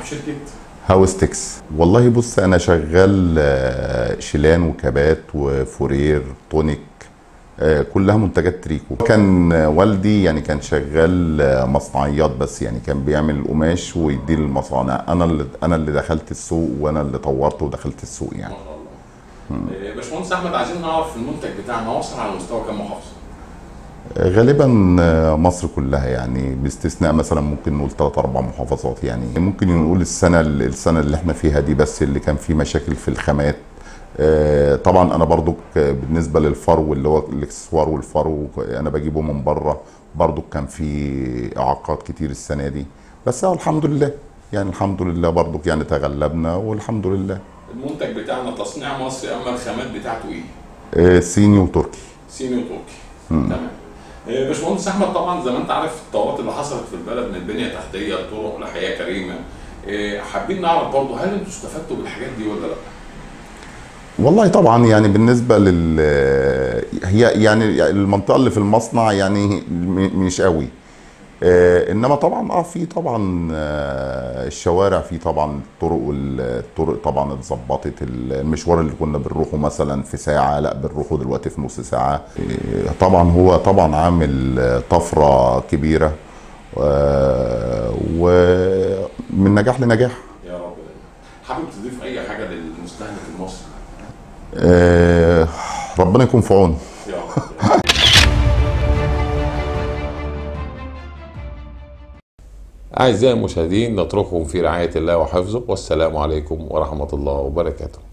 في شركه هاوس تكس والله بص انا شغال آه، شيلان وكبات وفورير تونيك آه، كلها منتجات تريكو كان آه، والدي يعني كان شغال آه، مصنعيات بس يعني كان بيعمل القماش ويديه للمصانع انا اللي انا اللي دخلت السوق وانا اللي طورته ودخلت السوق يعني ما شاء الله آه، باشمهندس احمد عايزين نعرف المنتج بتاعنا وصل على مستوى كام محافظه؟ غالبا مصر كلها يعني باستثناء مثلا ممكن نقول ثلاث اربع محافظات يعني ممكن نقول السنه السنه اللي احنا فيها دي بس اللي كان فيه مشاكل في الخامات آه، طبعا انا برضو بالنسبه للفرو اللي هو الاكسسوار والفرو انا بجيبه من بره برضو كان في اعاقات كتير السنه دي بس هو الحمد لله يعني الحمد لله برضو يعني تغلبنا والحمد لله المنتج بتاعنا تصنيع مصري اما الخامات بتاعته ايه؟ آه، صيني وتركي صيني وتركي تمام آه، باشمهندس احمد طبعا زي ما انت عارف التطورات اللي حصلت في البلد من البنيه التحتيه لطرق لحياه كريمه آه، حابين نعرف برضه هل انتوا استفدتوا بالحاجات دي ولا لا؟ والله طبعا يعني بالنسبه لل هي يعني المنطقه اللي في المصنع يعني م- مش قوي آه، انما طبعا اه في طبعا آه، الشوارع في طبعا الطرق والطرق طبعا اتظبطت المشوار اللي كنا بنروحه مثلا في ساعه لا بنروحه دلوقتي في نص ساعه آه، طبعا هو طبعا عامل آه، طفره كبيره آه، ومن نجاح لنجاح يا رب حابب تضيف اي حاجه للمستهلك المصري؟ آه، ربنا يكون في عونه يا رب أعزائي المشاهدين نترككم في رعاية الله وحفظه والسلام عليكم ورحمة الله وبركاته